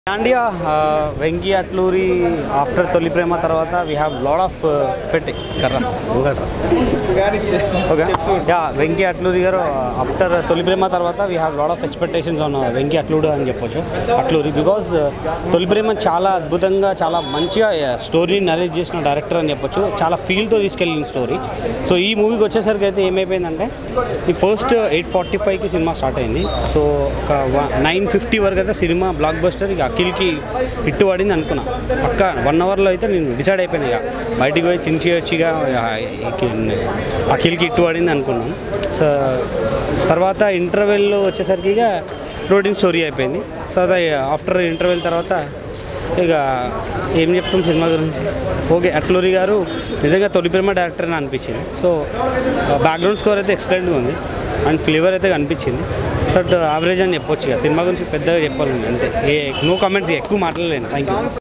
అండి వెంకీ అట్లూరి ఆఫ్టర్ తొలి ప్రేమ తర్వాత we have lot of పెట్టి కర్ర ఉంగర్రా. Okay ya Venky Atluri garu after Tholi Prema తర్వాత we have lot of expectations on Venky Atluru అని చెప్పొచ్చు అట్లూరి బికాజ్ తొలి ప్రేమ చాలా అద్భుతంగా చాలా మంచిగా స్టోరీని నరేట్ చేసిన డైరెక్టర్ అని చెప్పొచ్చు చాలా ఫీల్తో తీసుకెళ్ళిన స్టోరీ సో ఈ మూవీకి వచ్చేసరికి అయితే ఏమైపోయిందంటే ఈ ఫస్ట్ ఎయిట్ ఫార్టీ ఫైవ్కి సినిమా స్టార్ట్ అయింది సో ఒక నైన్ ఫిఫ్టీ వరకు అయితే సినిమా బ్లాక్ బస్టర్ ఇక అఖిల్కి హిట్ పడింది అనుకున్నా పక్క వన్ అవర్లో అయితే నేను డిసైడ్ అయిపోయినా ఇక బయటికి పోయి చించి వచ్చిగా అఖిల్కి హిట్ పడింది అనుకున్నాను సో తర్వాత ఇంటర్వెల్లో వచ్చేసరికి ఇక రొటీన్ స్టోరీ అయిపోయింది సో అది ఆఫ్టర్ ఇంటర్వెల్ తర్వాత ఇక ఏం చెప్తాం సినిమా గురించి ఓకే అట్లూరి గారు నిజంగా తొలి ప్రేమ డైరెక్టర్ అని అనిపించింది సో బ్యాక్గ్రౌండ్ స్కోర్ అయితే ఎక్సలెంట్గా ఉంది అండ్ ఫ్లేవర్ అయితే కనిపించింది సో యావరేజ్ అని చెప్పొచ్చు ఇక సినిమా గురించి పెద్దగా చెప్పాలి అంతే ఏ నో కామెంట్స్ ఎక్కువ మాట్లాడలేను థ్యాంక్ యూ